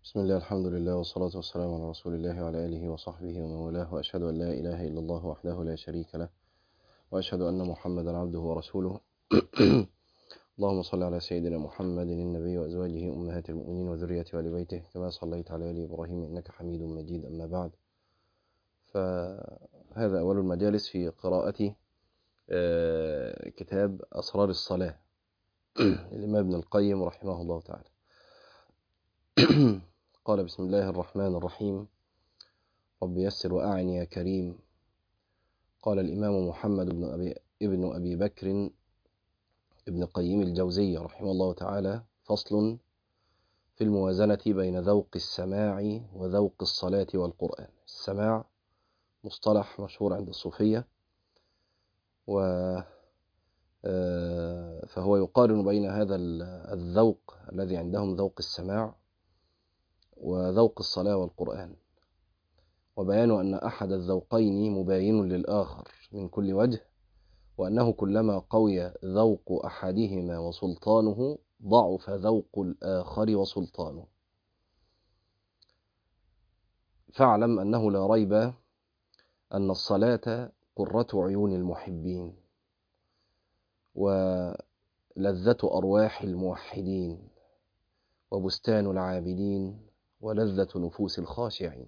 بسم الله الحمد لله والصلاة والسلام على رسول الله وعلى آله وصحبه ومن والاه وأشهد أن لا إله إلا الله وحده لا شريك له وأشهد أن محمدا عبده ورسوله اللهم صل على سيدنا محمد النبي وأزواجه أمهات المؤمنين وذريته وآل بيته كما صليت على آل إبراهيم إنك حميد مجيد أما بعد فهذا أول المجالس في قراءة كتاب أسرار الصلاة للإمام ابن القيم رحمه الله تعالى قال بسم الله الرحمن الرحيم رب يسر وأعن يا كريم قال الإمام محمد بن أبي, ابن أبي بكر ابن قيم الجوزية رحمه الله تعالى فصل في الموازنة بين ذوق السماع وذوق الصلاة والقرآن السماع مصطلح مشهور عند الصوفية و فهو يقارن بين هذا الذوق الذي عندهم ذوق السماع وذوق الصلاة والقرآن وبيان أن أحد الذوقين مباين للآخر من كل وجه وأنه كلما قوي ذوق أحدهما وسلطانه ضعف ذوق الآخر وسلطانه فاعلم أنه لا ريب أن الصلاة قرة عيون المحبين ولذة أرواح الموحدين وبستان العابدين ولذة نفوس الخاشعين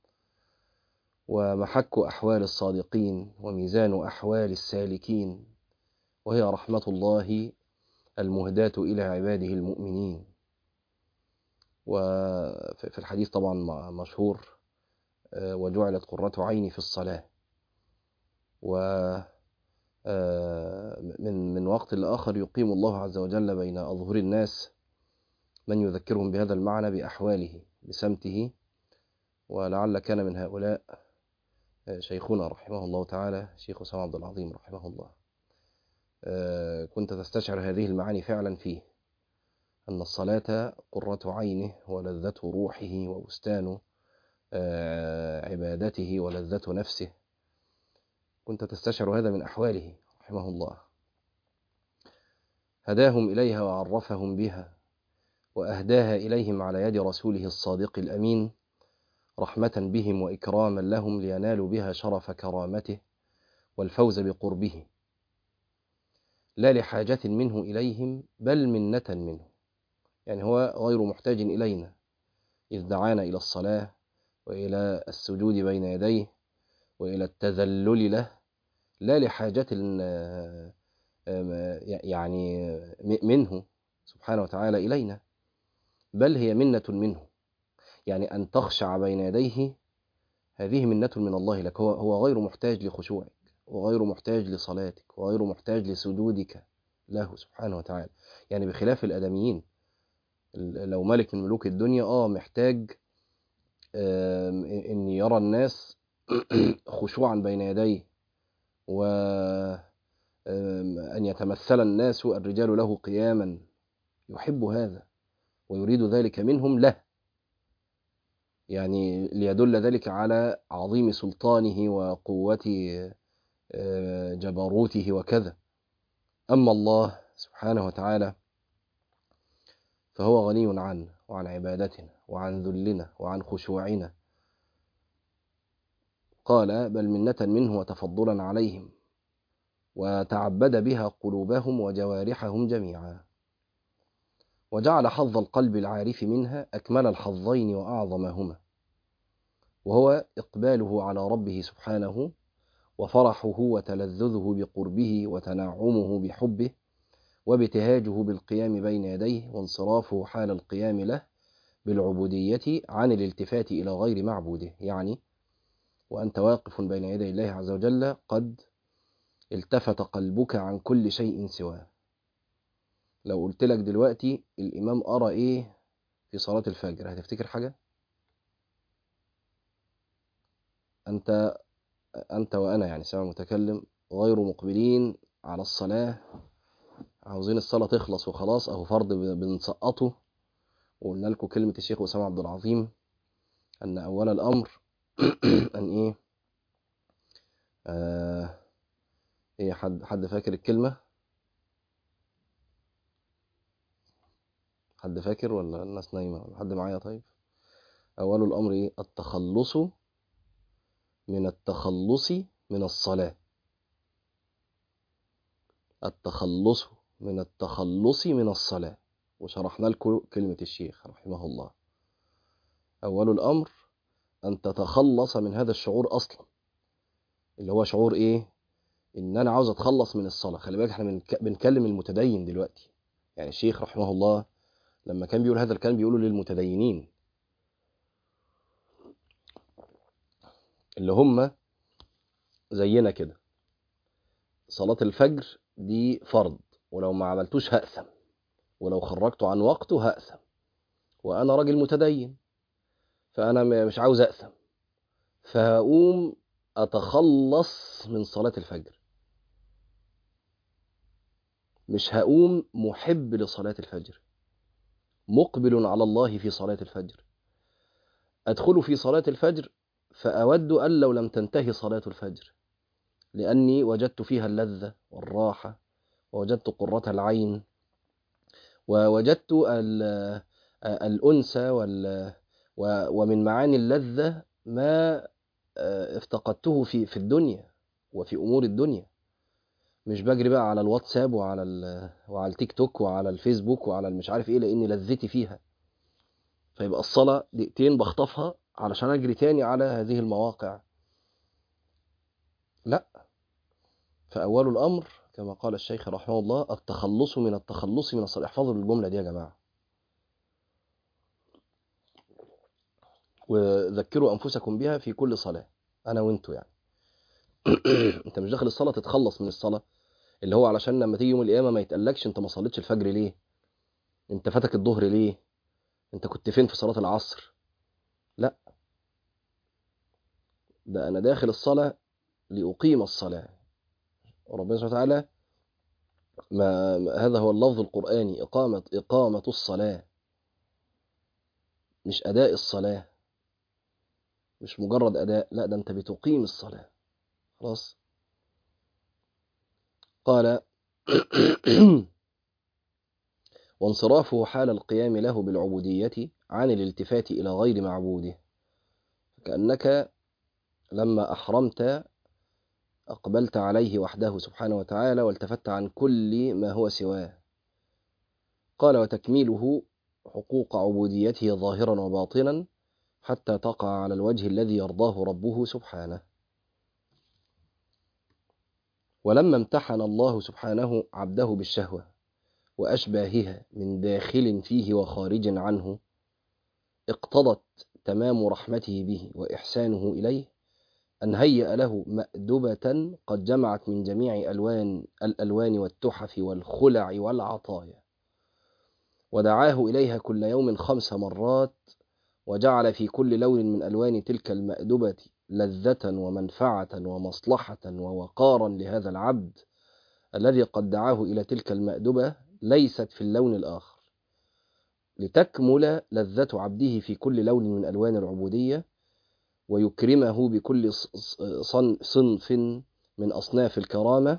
ومحك أحوال الصادقين وميزان أحوال السالكين وهي رحمة الله المهداة إلى عباده المؤمنين وفي الحديث طبعا مشهور وجعلت قرة عيني في الصلاة و من من وقت لآخر يقيم الله عز وجل بين أظهر الناس من يذكرهم بهذا المعنى بأحواله بسمته ولعل كان من هؤلاء شيخنا رحمه الله تعالى شيخ أسامة عبد العظيم رحمه الله كنت تستشعر هذه المعاني فعلا فيه أن الصلاة قرة عينه ولذة روحه وبستان عبادته ولذة نفسه كنت تستشعر هذا من أحواله رحمه الله هداهم إليها وعرفهم بها وأهداها إليهم على يد رسوله الصادق الأمين رحمة بهم وإكراما لهم لينالوا بها شرف كرامته والفوز بقربه لا لحاجة منه إليهم بل منة منه يعني هو غير محتاج إلينا إذ دعانا إلى الصلاة وإلى السجود بين يديه وإلى التذلل له لا لحاجة يعني منه سبحانه وتعالى إلينا بل هي منة منه يعني أن تخشع بين يديه هذه منة من الله لك هو, هو غير محتاج لخشوعك وغير محتاج لصلاتك وغير محتاج لسجودك له سبحانه وتعالى يعني بخلاف الأدميين لو ملك من ملوك الدنيا آه محتاج أن يرى الناس خشوعا بين يديه وأن يتمثل الناس الرجال له قياما يحب هذا ويريد ذلك منهم له يعني ليدل ذلك على عظيم سلطانه وقوة جبروته وكذا أما الله سبحانه وتعالى فهو غني عنا وعن عبادتنا وعن ذلنا وعن خشوعنا قال بل منة منه وتفضلا عليهم وتعبد بها قلوبهم وجوارحهم جميعا وجعل حظ القلب العارف منها أكمل الحظين وأعظمهما وهو إقباله على ربه سبحانه وفرحه وتلذذه بقربه وتنعمه بحبه وابتهاجه بالقيام بين يديه وانصرافه حال القيام له بالعبودية عن الالتفات إلى غير معبوده يعني وأنت واقف بين يدي الله عز وجل قد التفت قلبك عن كل شيء سواه لو قلت لك دلوقتي الإمام أرى إيه في صلاة الفجر هتفتكر حاجة؟ أنت أنت وأنا يعني سواء متكلم غير مقبلين على الصلاة عاوزين الصلاة تخلص وخلاص أهو فرض بنسقطه وقلنا لكم كلمة الشيخ أسامة عبد العظيم أن أول الأمر أن إيه آه إيه حد حد فاكر الكلمة؟ حد فاكر ولا الناس نايمة ولا حد معايا طيب أول الأمر إيه؟ التخلص من التخلص من الصلاة التخلص من التخلص من الصلاة وشرحنا لكم كلمة الشيخ رحمه الله أول الأمر أن تتخلص من هذا الشعور أصلا اللي هو شعور إيه؟ إن أنا عاوز أتخلص من الصلاة خلي بالك إحنا بنك- بنكلم المتدين دلوقتي يعني الشيخ رحمه الله لما كان بيقول هذا الكلام بيقوله للمتدينين اللي هم زينا كده صلاة الفجر دي فرض ولو ما عملتوش هأثم ولو خرجته عن وقته هأثم وأنا راجل متدين فأنا م- مش عاوز أأثم فهقوم أتخلص من صلاة الفجر مش هقوم محب لصلاة الفجر مقبل على الله في صلاة الفجر أدخل في صلاة الفجر فأود أن لو لم تنتهي صلاة الفجر لأني وجدت فيها اللذة والراحة ووجدت قرة العين ووجدت ال- الأنس وال- و- ومن معاني اللذة ما افتقدته في في الدنيا وفي أمور الدنيا مش بجري بقى على الواتساب وعلى ال- وعلى التيك توك وعلى الفيسبوك وعلى المش عارف ايه لان لذتي فيها فيبقى الصلاة دقيقتين بخطفها علشان اجري تاني على هذه المواقع لا فأول الأمر كما قال الشيخ رحمه الله التخلص من التخلص من الصلاة احفظوا الجملة دي يا جماعة وذكروا أنفسكم بها في كل صلاة أنا وأنتوا يعني أنت مش داخل الصلاة تتخلص من الصلاة اللي هو علشان لما تيجي يوم القيامة ما يتقلكش أنت ما صليتش الفجر ليه أنت فاتك الظهر ليه أنت كنت فين في صلاة العصر لا ده أنا داخل الصلاة لأقيم الصلاة وربنا سبحانه وتعالى ما ما- هذا هو اللفظ القرآني إقامة إقامة الصلاة مش أداء الصلاة مش مجرد أداء لا ده أنت بتقيم الصلاة خلاص قال وانصرافه حال القيام له بالعبودية عن الالتفات إلى غير معبوده كأنك لما أحرمت أقبلت عليه وحده سبحانه وتعالى والتفت عن كل ما هو سواه قال وتكميله حقوق عبوديته ظاهرا وباطنا حتى تقع على الوجه الذي يرضاه ربه سبحانه ولما امتحن الله سبحانه عبده بالشهوة وأشباهها من داخل فيه وخارج عنه اقتضت تمام رحمته به وإحسانه إليه أن هيأ له مأدبة قد جمعت من جميع ألوان الألوان والتحف والخلع والعطايا ودعاه إليها كل يوم خمس مرات وجعل في كل لون من ألوان تلك المأدبة لذة ومنفعة ومصلحة ووقارا لهذا العبد الذي قد دعاه إلى تلك المأدبة ليست في اللون الآخر لتكمل لذة عبده في كل لون من ألوان العبودية ويكرمه بكل ص- صن- صنف من أصناف الكرامة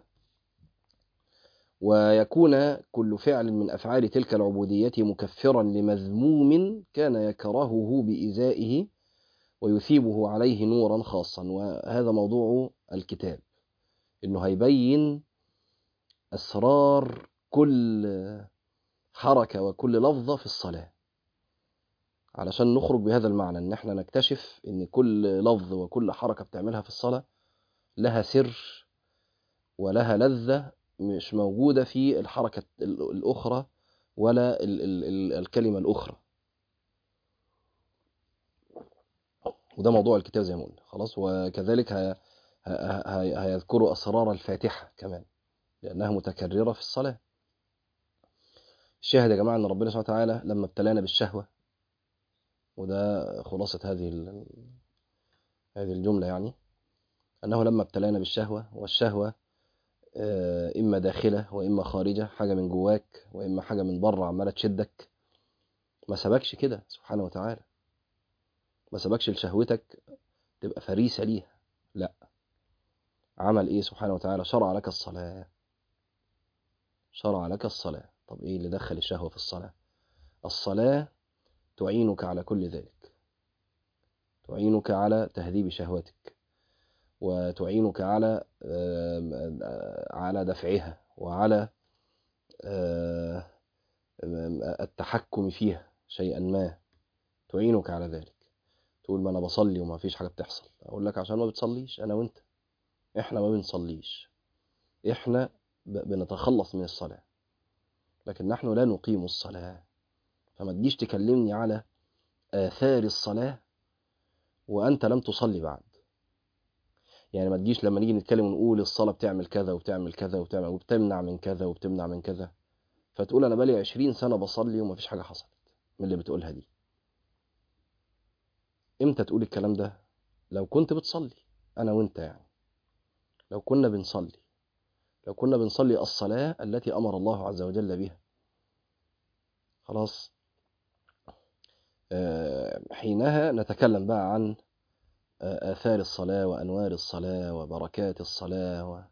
ويكون كل فعل من أفعال تلك العبودية مكفرا لمذموم كان يكرهه بإزائه ويثيبه عليه نورا خاصا وهذا موضوع الكتاب إنه هيبين أسرار كل حركة وكل لفظة في الصلاة علشان نخرج بهذا المعنى ان احنا نكتشف ان كل لفظ وكل حركة بتعملها في الصلاة لها سر ولها لذة مش موجودة في الحركة ال- الأخرى ولا ال ال ال الكلمة الأخرى وده موضوع الكتاب زي ما قلنا خلاص وكذلك هي- ه- ه- هيذكروا أسرار الفاتحة كمان لأنها متكررة في الصلاة الشاهد يا جماعة أن ربنا سبحانه وتعالى لما ابتلانا بالشهوة وده خلاصة هذه ال- هذه الجملة يعني أنه لما ابتلانا بالشهوة والشهوة آه، إما داخلة وإما خارجة حاجة من جواك وإما حاجة من بره عمالة تشدك ما سبكش كده سبحانه وتعالى ما سبكش لشهوتك تبقى فريسة ليها لا عمل إيه سبحانه وتعالى شرع لك الصلاة شرع لك الصلاة طب إيه اللي دخل الشهوة في الصلاة الصلاة تعينك على كل ذلك تعينك على تهذيب شهوتك وتعينك على آم، آه، على دفعها وعلى آه، آم، التحكم فيها شيئا ما تعينك على ذلك تقول ما انا بصلي وما فيش حاجه بتحصل اقول لك عشان ما بتصليش انا وانت احنا ما بنصليش احنا ب- بنتخلص من الصلاه لكن نحن لا نقيم الصلاه فما تجيش تكلمني على آثار الصلاة وأنت لم تصلي بعد يعني ما تجيش لما نيجي نتكلم ونقول الصلاة بتعمل كذا وبتعمل كذا وبتعمل وبتمنع من كذا وبتمنع من كذا فتقول أنا بقالي 20 سنة بصلي ومفيش حاجة حصلت من اللي بتقولها دي إمتى تقول الكلام ده لو كنت بتصلي أنا وأنت يعني لو كنا بنصلي لو كنا بنصلي الصلاة التي أمر الله عز وجل بها خلاص آه، حينها نتكلم بقى عن آه، آثار الصلاة وأنوار الصلاة وبركات الصلاة و...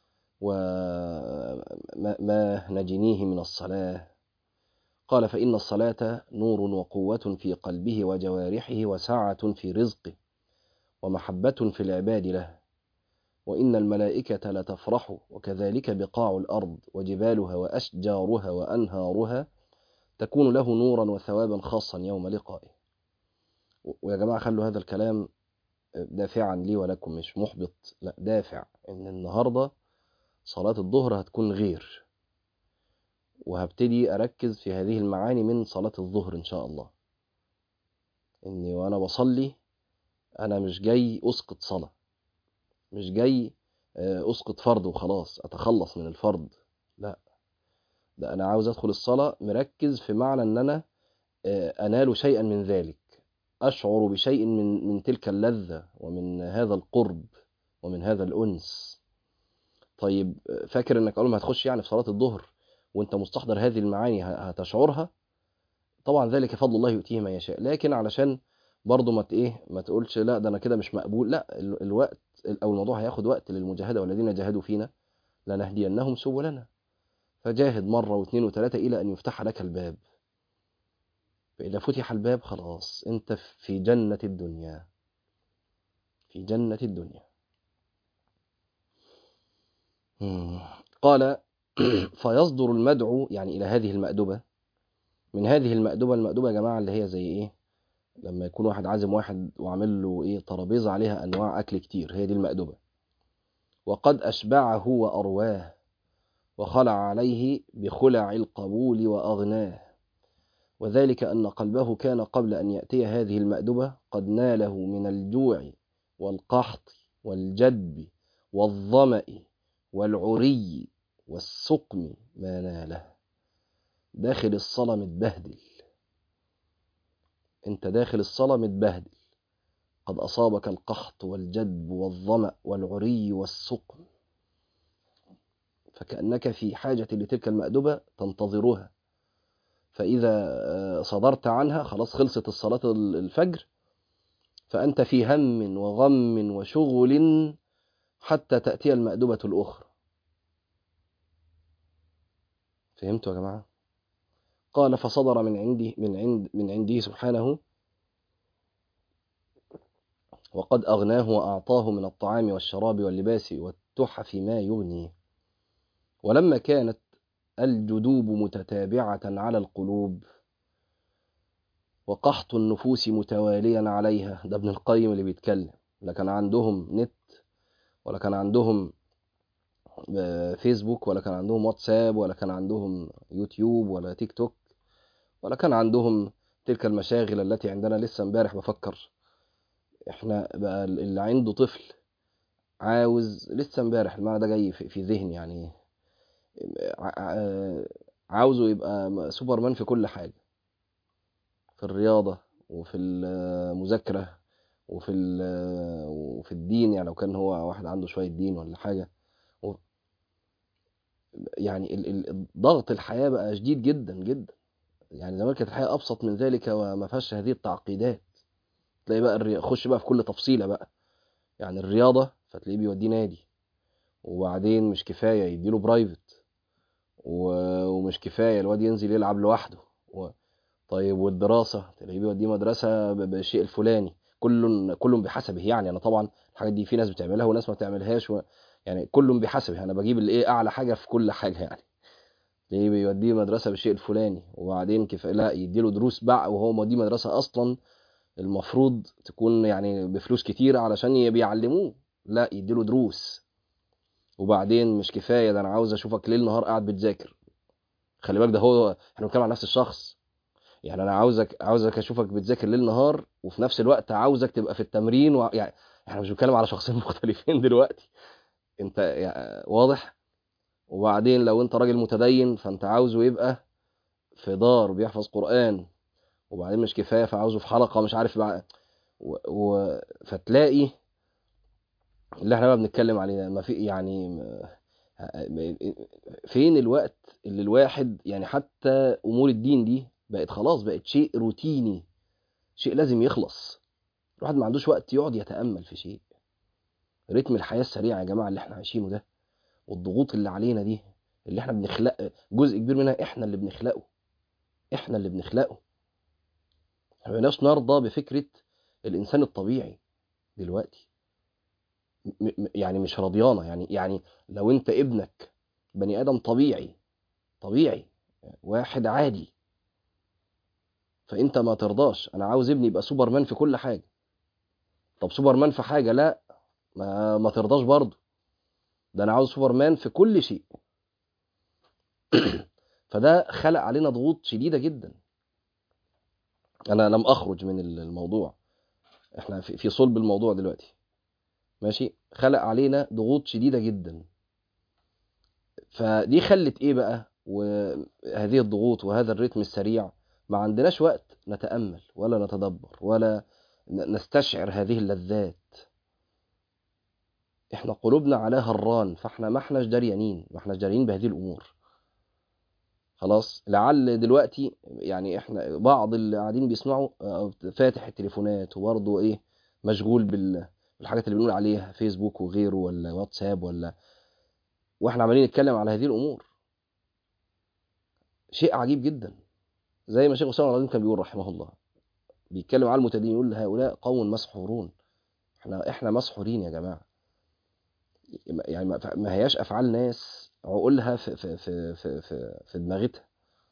وما ما نجنيه من الصلاة قال فإن الصلاة نور وقوة في قلبه وجوارحه وسعة في رزقه ومحبة في العباد له وإن الملائكة لتفرح وكذلك بقاع الأرض وجبالها وأشجارها وأنهارها تكون له نورا وثوابا خاصا يوم لقائه ويا جماعة خلوا هذا الكلام دافعا لي ولكم مش محبط لا دافع ان النهارده صلاة الظهر هتكون غير وهبتدي اركز في هذه المعاني من صلاة الظهر ان شاء الله اني وانا بصلي انا مش جاي اسقط صلاة مش جاي آه، اسقط فرض وخلاص اتخلص من الفرض لا ده انا عاوز ادخل الصلاة مركز في معنى ان انا آه، انال شيئا من ذلك اشعر بشيء من من تلك اللذة ومن هذا القرب ومن هذا الانس طيب فاكر انك اول ما هتخش يعني في صلاة الظهر وانت مستحضر هذه المعاني ه- هتشعرها طبعا ذلك فضل الله يؤتيه من يشاء لكن علشان برضه ما ت- ايه ما تقولش لا ده انا كده مش مقبول لا ال- الوقت او الموضوع هياخد وقت للمجاهدة والذين جاهدوا فينا لنهدينهم سبلنا فجاهد مرة واثنين وثلاثة إلى أن يفتح لك الباب فإذا فتح الباب خلاص أنت في جنة الدنيا في جنة الدنيا مم. قال فيصدر المدعو يعني إلى هذه المأدبة من هذه المأدبة المأدبة يا جماعة اللي هي زي إيه لما يكون واحد عازم واحد وعامل له إيه ترابيزة عليها أنواع أكل كتير هي دي المأدبة وقد أشبعه وأرواه وخلع عليه بخلع القبول وأغناه وذلك أن قلبه كان قبل أن يأتي هذه المأدبة قد ناله من الجوع والقحط والجدب والظمأ والعري والسقم ما ناله داخل الصلاة متبهدل انت داخل الصلاة متبهدل قد أصابك القحط والجدب والظمأ والعري والسقم فكأنك في حاجة لتلك المأدبة تنتظرها فإذا صدرت عنها خلاص خلصت الصلاة الفجر فأنت في هم وغم وشغل حتى تأتي المأدبة الأخرى فهمتوا يا جماعة قال فصدر من عندي من عند من عنده سبحانه وقد أغناه وأعطاه من الطعام والشراب واللباس والتحف ما يغنيه ولما كانت الجدوب متتابعة على القلوب وقحط النفوس متواليا عليها ده ابن القيم اللي بيتكلم لا كان عندهم نت ولا كان عندهم فيسبوك ولا كان عندهم واتساب ولا كان عندهم يوتيوب ولا تيك توك ولا كان عندهم تلك المشاغل التي عندنا لسه امبارح بفكر احنا بقى اللي عنده طفل عاوز لسه امبارح المعنى ده جاي في ذهني يعني عاوزه يبقى سوبرمان في كل حاجة في الرياضة وفي المذاكرة وفي وفي الدين يعني لو كان هو واحد عنده شوية دين ولا حاجة يعني ضغط الحياة بقى شديد جدا جدا يعني زمان كانت الحياة أبسط من ذلك وما فيهاش هذه التعقيدات تلاقي بقى الري... خش بقى في كل تفصيلة بقى يعني الرياضة فتلاقيه بيوديه نادي وبعدين مش كفاية يديله برايفت و... ومش كفاية الواد ينزل يلعب لوحده و... طيب والدراسة تلاقيه بيوديه مدرسة بالشيء الفلاني كل كل بحسبه يعني انا طبعا الحاجات دي في ناس بتعملها وناس ما بتعملهاش و... يعني كل بحسبه انا بجيب الايه اعلى حاجه في كل حاجه يعني ليه بيوديه مدرسه بالشيء الفلاني وبعدين كيف لا يديله دروس بقى وهو موديه مدرسه اصلا المفروض تكون يعني بفلوس كتير علشان بيعلموه لا يديله دروس وبعدين مش كفايه ده انا عاوز اشوفك ليل نهار قاعد بتذاكر خلي بالك ده هو احنا بنتكلم عن نفس الشخص يعني انا عاوزك عاوزك اشوفك بتذاكر ليل نهار وفي نفس الوقت عاوزك تبقى في التمرين و... يعني احنا مش بنتكلم على شخصين مختلفين دلوقتي انت يعني واضح وبعدين لو انت راجل متدين فانت عاوزه يبقى في دار بيحفظ قرآن وبعدين مش كفايه فعاوزه في حلقه مش عارف بقى و... و... فتلاقي اللي احنا بقى بنتكلم عليه ده ما في يعني فين الوقت اللي الواحد يعني حتى امور الدين دي بقت خلاص بقت شيء روتيني شيء لازم يخلص الواحد ما عندوش وقت يقعد يتامل في شيء رتم الحياه السريع يا جماعه اللي احنا عايشينه ده والضغوط اللي علينا دي اللي احنا بنخلق جزء كبير منها احنا اللي بنخلقه احنا اللي بنخلقه احنا ما نرضى بفكره الانسان الطبيعي دلوقتي يعني مش راضيانه يعني يعني لو انت ابنك بني ادم طبيعي طبيعي واحد عادي فانت ما ترضاش انا عاوز ابني يبقى سوبرمان في كل حاجه طب سوبرمان في حاجه لا ما, ما ترضاش برضه ده انا عاوز سوبرمان في كل شيء فده خلق علينا ضغوط شديده جدا انا لم اخرج من الموضوع احنا في صلب الموضوع دلوقتي ماشي خلق علينا ضغوط شديده جدا فدي خلت ايه بقى وهذه الضغوط وهذا الريتم السريع ما عندناش وقت نتامل ولا نتدبر ولا نستشعر هذه اللذات احنا قلوبنا على هران فاحنا ما احناش دريانين ما احناش دريانين بهذه الامور خلاص لعل دلوقتي يعني احنا بعض اللي قاعدين بيسمعوا فاتح التليفونات وبرضه ايه مشغول بال الحاجات اللي بنقول عليها فيسبوك وغيره ولا واتساب ولا واحنا عمالين نتكلم على هذه الامور شيء عجيب جدا زي ما شيخ اسامه العظيم كان بيقول رحمه الله بيتكلم على المتدين يقول هؤلاء قوم مسحورون احنا احنا مسحورين يا جماعه يعني ما هياش افعال ناس عقولها في في في في في, في دماغتها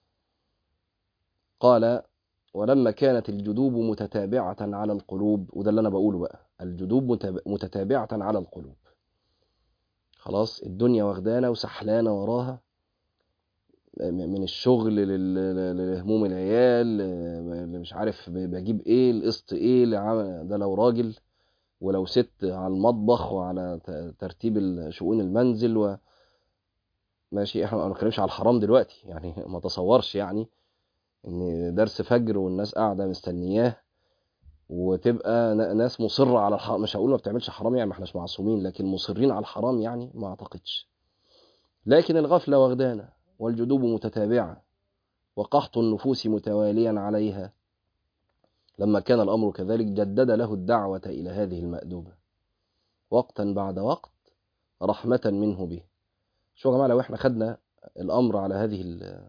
قال ولما كانت الجدوب متتابعة على القلوب وده اللي أنا بقوله بقى الجدوب متتابعة على القلوب خلاص الدنيا واخدانا وسحلانة وراها من الشغل لهموم العيال اللي مش عارف بجيب ايه القسط ايه ده لو راجل ولو ست على المطبخ وعلى ترتيب شؤون المنزل و ماشي احنا ما بنتكلمش على الحرام دلوقتي يعني ما تصورش يعني ان درس فجر والناس قاعده مستنياه وتبقى ناس مصره على الحرام مش هقول ما بتعملش حرام يعني ما احناش معصومين لكن مصرين على الحرام يعني ما اعتقدش لكن الغفله واخدانا والجدوب متتابعه وقحط النفوس متواليا عليها لما كان الامر كذلك جدد له الدعوه الى هذه المأدوبه وقتا بعد وقت رحمه منه به شو يا جماعه لو احنا خدنا الامر على هذه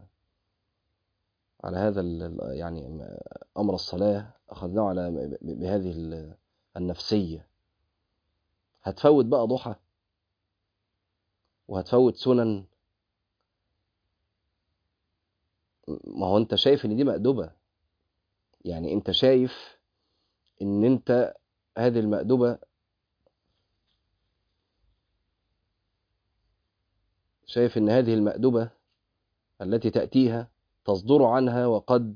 على هذا يعني امر الصلاه اخذناه على بهذه النفسيه هتفوت بقى ضحى وهتفوت سنن ما هو انت شايف ان دي مأدبة يعني انت شايف ان انت هذه المأدبة شايف ان هذه المأدبة التي تأتيها تصدر عنها وقد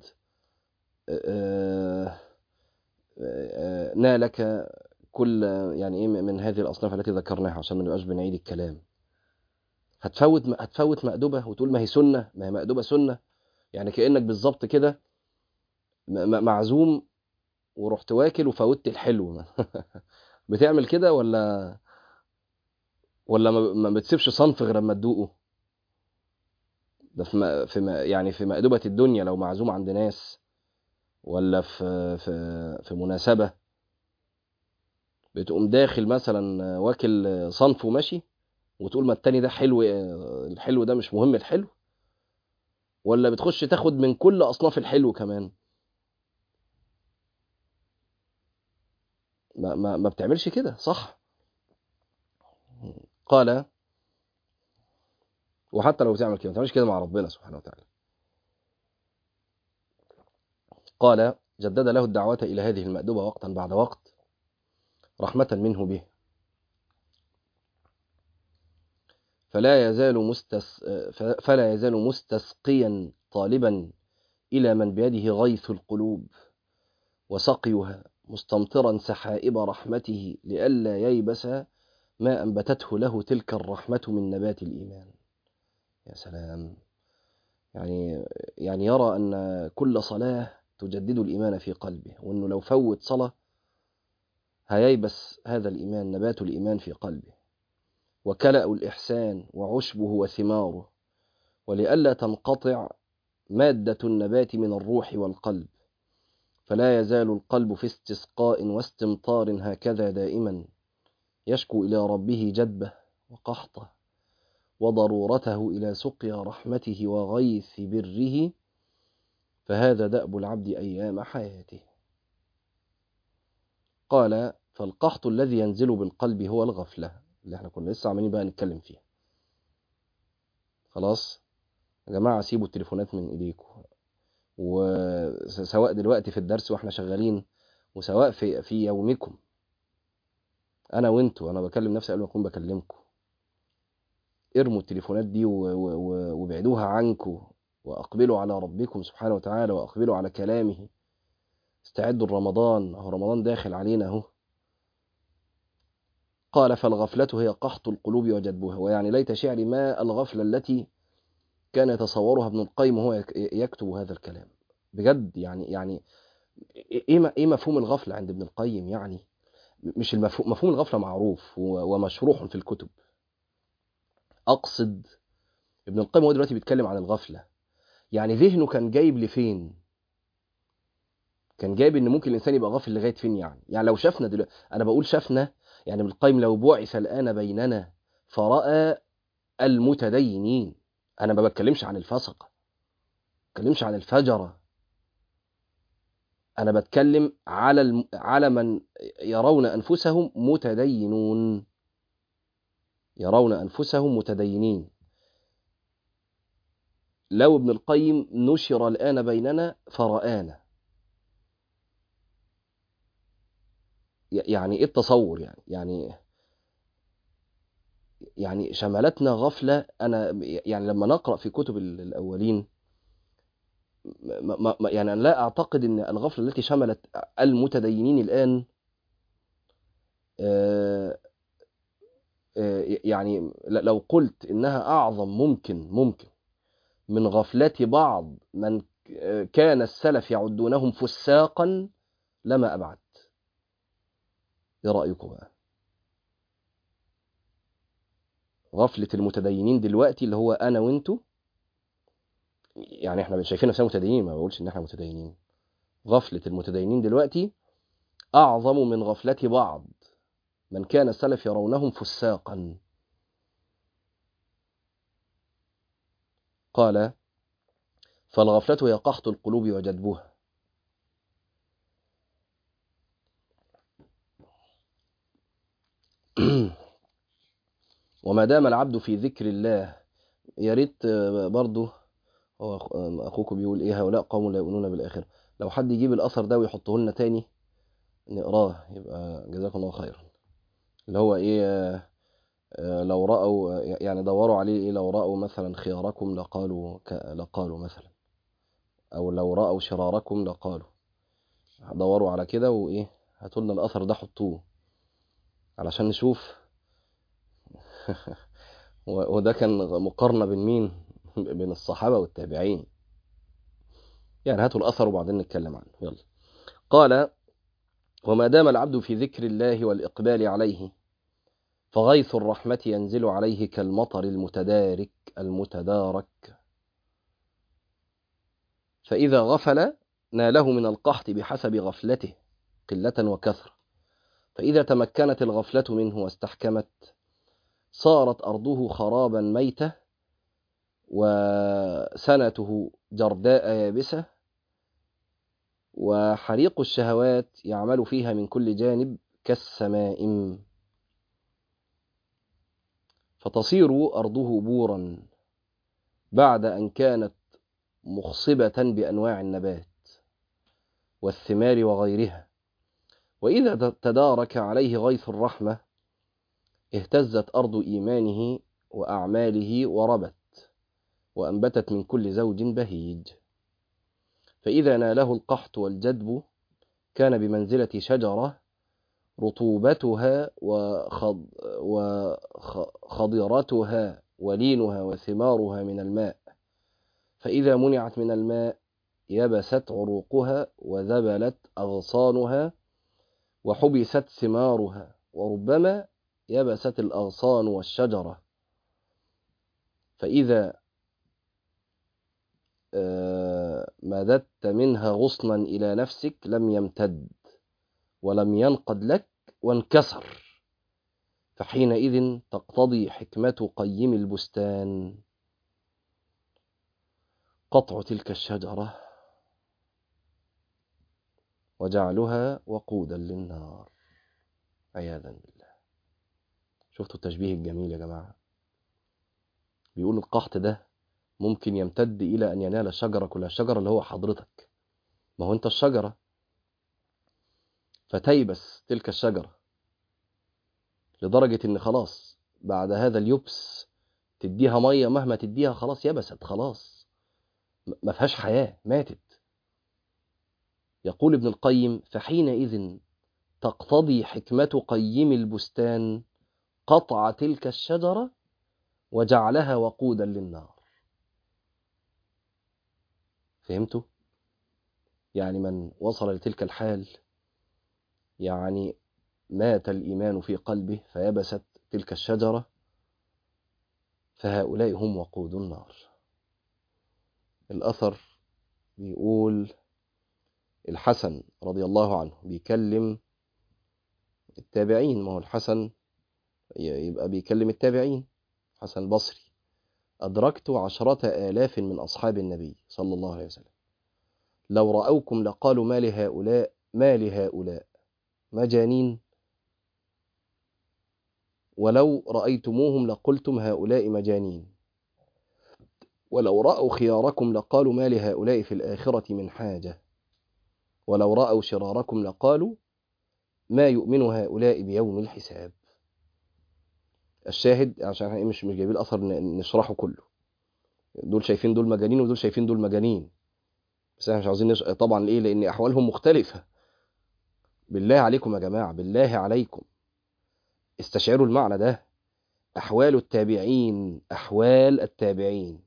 نالك كل يعني ايه من هذه الاصناف التي ذكرناها عشان ما نبقاش بنعيد الكلام هتفوت هتفوت مأدبة وتقول ما هي سنة ما هي مأدبة سنة يعني كأنك بالظبط كده معزوم ورحت واكل وفوتت الحلو بتعمل كده ولا ولا ما بتسيبش صنف غير اما تدوقه ده في في يعني في مأدبة الدنيا لو معزوم عند ناس ولا في في في مناسبة بتقوم داخل مثلا واكل صنف وماشي وتقول ما التاني ده حلو الحلو ده مش مهم الحلو ولا بتخش تاخد من كل اصناف الحلو كمان ما, ما, ما بتعملش كده صح قال وحتى لو بتعمل كده ما تعملش كده مع ربنا سبحانه وتعالى قال جدد له الدعوة إلى هذه المأدبة وقتا بعد وقت رحمة منه به فلا يزال مستس فلا يزال مستسقيا طالبا إلى من بيده غيث القلوب وسقيها مستمطرا سحائب رحمته لئلا ييبس ما أنبتته له تلك الرحمة من نبات الإيمان يا سلام يعني يعني يرى أن كل صلاة تجدد الإيمان في قلبه وأنه لو فوت صلاة هييبس هذا الإيمان نبات الإيمان في قلبه وكلأ الإحسان وعشبه وثماره ولئلا تنقطع مادة النبات من الروح والقلب فلا يزال القلب في استسقاء واستمطار هكذا دائما يشكو إلى ربه جدبه وقحطه وضرورته إلى سقيا رحمته وغيث بره فهذا دأب العبد أيام حياته قال فالقحط الذي ينزل بالقلب هو الغفلة اللي احنا كنا لسه عمالين بقى نتكلم فيها خلاص يا جماعة سيبوا التليفونات من ايديكم وسواء دلوقتي في الدرس واحنا شغالين وسواء في في يومكم انا وانتوا انا بكلم نفسي قبل ما اكون بكلمكم ارموا التليفونات دي وابعدوها عنكم واقبلوا على ربكم سبحانه وتعالى واقبلوا على كلامه استعدوا لرمضان اهو رمضان داخل علينا اهو قال فالغفلة هي قحط القلوب وجدبها ويعني ليت شعري ما الغفلة التي كان يتصورها ابن القيم وهو يكتب هذا الكلام بجد يعني يعني ايه ايه مفهوم الغفلة عند ابن القيم يعني مش المفهوم مفهوم الغفلة معروف ومشروح في الكتب اقصد ابن القيم هو دلوقتي بيتكلم عن الغفلة يعني ذهنه كان جايب لفين كان جايب ان ممكن الانسان يبقى غافل لغايه فين يعني يعني لو شافنا دلوقتي انا بقول شافنا يعني ابن القيم لو بعث الان بيننا فراى المتدينين انا ما بتكلمش عن الفسقه ما بتكلمش عن الفجره انا بتكلم على الم... على من يرون انفسهم متدينون يرون انفسهم متدينين لو ابن القيم نشر الان بيننا فرآنا يعني ايه التصور يعني يعني يعني شملتنا غفله انا يعني لما نقرا في كتب الاولين ما ما يعني انا لا اعتقد ان الغفله التي شملت المتدينين الان يعني لو قلت انها اعظم ممكن ممكن من غفله بعض من كان السلف يعدونهم فساقا لما ابعد ايه رايكم بقى غفله المتدينين دلوقتي اللي هو انا وانتو يعني احنا شايفين نفسنا متدينين ما بقولش ان احنا متدينين غفله المتدينين دلوقتي اعظم من غفله بعض من كان السلف يرونهم فساقا قال فالغفله هي قحط القلوب وجدبها وما دام العبد في ذكر الله يا ريت برضه هو اخوكم بيقول ايه هؤلاء قوم لا يؤمنون بالاخره لو حد يجيب الاثر ده ويحطه لنا تاني نقراه يبقى جزاكم الله خيرا اللي هو ايه لو راوا يعني دوروا عليه ايه لو راوا مثلا خياركم لقالوا لقالوا مثلا او لو راوا شراركم لقالوا دوروا على كده وايه هاتوا لنا الاثر ده حطوه علشان نشوف وده كان مقارنة بين مين بين الصحابة والتابعين يعني هاتوا الأثر وبعدين نتكلم عنه يلا قال وما دام العبد في ذكر الله والإقبال عليه فغيث الرحمة ينزل عليه كالمطر المتدارك المتدارك فإذا غفل ناله من القحط بحسب غفلته قلة وكثرة فإذا تمكنت الغفلة منه واستحكمت صارت أرضه خرابا ميتة وسنته جرداء يابسة وحريق الشهوات يعمل فيها من كل جانب كالسمائم فتصير أرضه بورا بعد أن كانت مخصبة بأنواع النبات والثمار وغيرها وإذا تدارك عليه غيث الرحمة اهتزت أرض إيمانه وأعماله وربت وأنبتت من كل زوج بهيج فإذا ناله القحط والجدب كان بمنزلة شجرة رطوبتها وخض وخضرتها ولينها وثمارها من الماء فإذا منعت من الماء يبست عروقها وذبلت أغصانها وحبست ثمارها وربما يبست الأغصان والشجرة فإذا مددت منها غصنا إلى نفسك لم يمتد ولم ينقد لك وانكسر فحينئذ تقتضي حكمة قيم البستان قطع تلك الشجرة وجعلها وقودا للنار عياذا بالله شفتوا التشبيه الجميل يا جماعة بيقول القحط ده ممكن يمتد إلى أن ينال الشجرة كلها الشجرة اللي هو حضرتك ما هو أنت الشجرة فتيبس تلك الشجرة لدرجة إن خلاص بعد هذا اليبس تديها مية مهما تديها خلاص يبست خلاص ما فيهاش حياة ماتت يقول ابن القيم فحينئذ تقتضي حكمة قيم البستان قطع تلك الشجرة وجعلها وقودا للنار فهمتوا؟ يعني من وصل لتلك الحال يعني مات الإيمان في قلبه فيبست تلك الشجرة فهؤلاء هم وقود النار الأثر بيقول الحسن رضي الله عنه بيكلم التابعين ما هو الحسن يبقى بيكلم التابعين حسن البصري أدركت عشرة آلاف من أصحاب النبي صلى الله عليه وسلم لو رأوكم لقالوا ما لهؤلاء ما لهؤلاء مجانين ولو رأيتموهم لقلتم هؤلاء مجانين ولو رأوا خياركم لقالوا ما لهؤلاء في الآخرة من حاجة ولو رأوا شراركم لقالوا ما يؤمن هؤلاء بيوم الحساب الشاهد عشان احنا مش مش جايبين الاثر نشرحه كله دول شايفين دول مجانين ودول شايفين دول مجانين بس احنا مش عاوزين نش... طبعا ليه لان احوالهم مختلفه بالله عليكم يا جماعه بالله عليكم استشعروا المعنى ده احوال التابعين احوال التابعين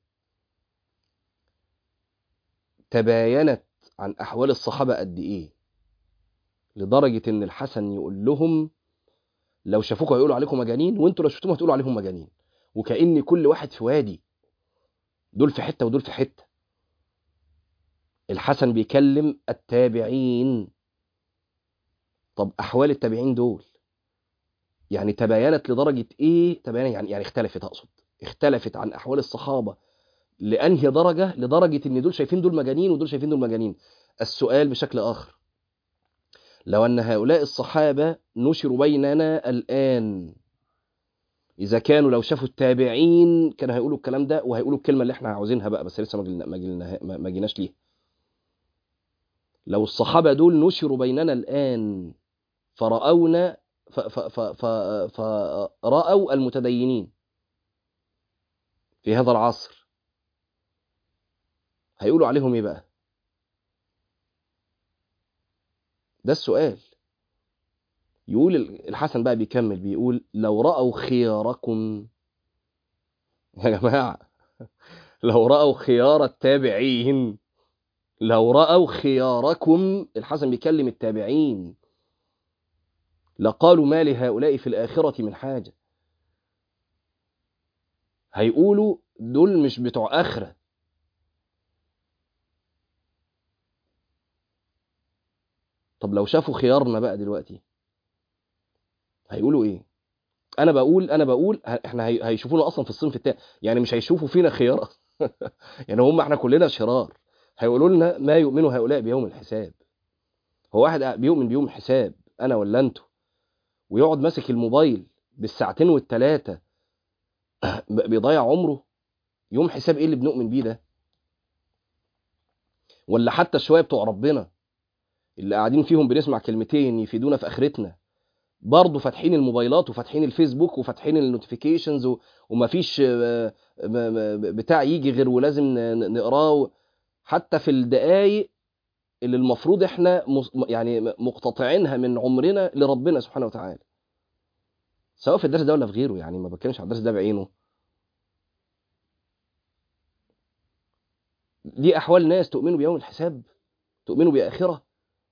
تباينت عن احوال الصحابه قد ايه لدرجه ان الحسن يقول لهم لو شافوكوا هيقولوا عليكم مجانين وانتوا لو شفتوهم هتقولوا عليهم مجانين وكأن كل واحد في وادي دول في حته ودول في حته الحسن بيكلم التابعين طب احوال التابعين دول يعني تباينت لدرجه ايه تباين يعني يعني اختلفت اقصد اختلفت عن احوال الصحابه لانهي درجه لدرجه ان دول شايفين دول مجانين ودول شايفين دول مجانين السؤال بشكل اخر لو أن هؤلاء الصحابة نشروا بيننا الآن إذا كانوا لو شافوا التابعين كانوا هيقولوا الكلام ده وهيقولوا الكلمة اللي احنا عاوزينها بقى بس لسه ما جينا ما جيناش ليها لو الصحابة دول نشروا بيننا الآن فرأونا فرأوا المتدينين في هذا العصر هيقولوا عليهم ايه بقى ده السؤال يقول الحسن بقى بيكمل بيقول لو رأوا خياركم يا جماعة لو رأوا خيار التابعين لو رأوا خياركم الحسن بيكلم التابعين لقالوا ما لهؤلاء في الآخرة من حاجة هيقولوا دول مش بتوع آخرة طب لو شافوا خيارنا بقى دلوقتي هيقولوا ايه انا بقول انا بقول احنا هيشوفونا اصلا في الصنف التاني يعني مش هيشوفوا فينا خيار يعني هم احنا كلنا شرار هيقولوا لنا ما يؤمن هؤلاء بيوم الحساب هو واحد بيؤمن بيوم الحساب انا ولا انتوا ويقعد ماسك الموبايل بالساعتين والتلاتة بيضيع عمره يوم حساب ايه اللي بنؤمن بيه ده ولا حتى شويه بتوع ربنا اللي قاعدين فيهم بنسمع كلمتين يفيدونا في اخرتنا برضه فاتحين الموبايلات وفاتحين الفيسبوك وفاتحين النوتيفيكيشنز ومفيش بتاع يجي غير ولازم نقراه حتى في الدقايق اللي المفروض احنا يعني مقتطعينها من عمرنا لربنا سبحانه وتعالى سواء في الدرس ده ولا في غيره يعني ما بتكلمش على الدرس ده بعينه دي احوال ناس تؤمنوا بيوم الحساب تؤمنوا باخره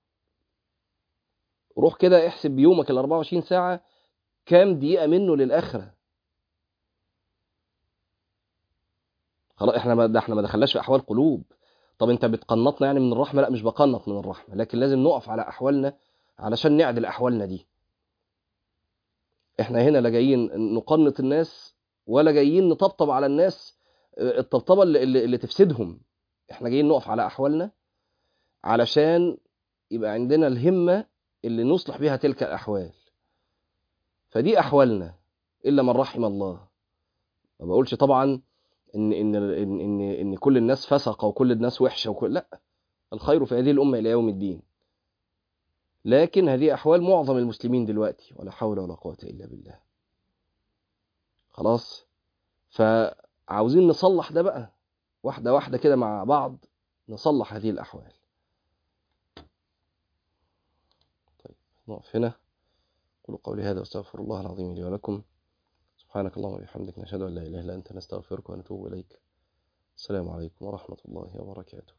روح كده احسب بيومك ال 24 ساعه كام دقيقه منه للاخره خلاص احنا ما ده احنا ما دخلناش في احوال قلوب طب انت بتقنطنا يعني من الرحمه لا مش بقنط من الرحمه لكن لازم نقف على احوالنا علشان نعدل احوالنا دي احنا هنا لا جايين نقنط الناس ولا جايين نطبطب على الناس الطبطبه اللي, اللي, اللي تفسدهم احنا جايين نقف على احوالنا علشان يبقى عندنا الهمه اللي نصلح بها تلك الاحوال فدي احوالنا الا من رحم الله ما بقولش طبعا ان ان ان ان, إن كل الناس فسقه وكل الناس وحشه وكل لا الخير في هذه الامه الى يوم الدين لكن هذه احوال معظم المسلمين دلوقتي ولا حول ولا قوه الا بالله خلاص فعاوزين نصلح ده بقى واحده واحده كده مع بعض نصلح هذه الاحوال طيب نقف هنا قولوا قولي هذا واستغفر الله العظيم لي ولكم سبحانك اللهم وبحمدك نشهد ان لا اله الا انت نستغفرك ونتوب اليك السلام عليكم ورحمه الله وبركاته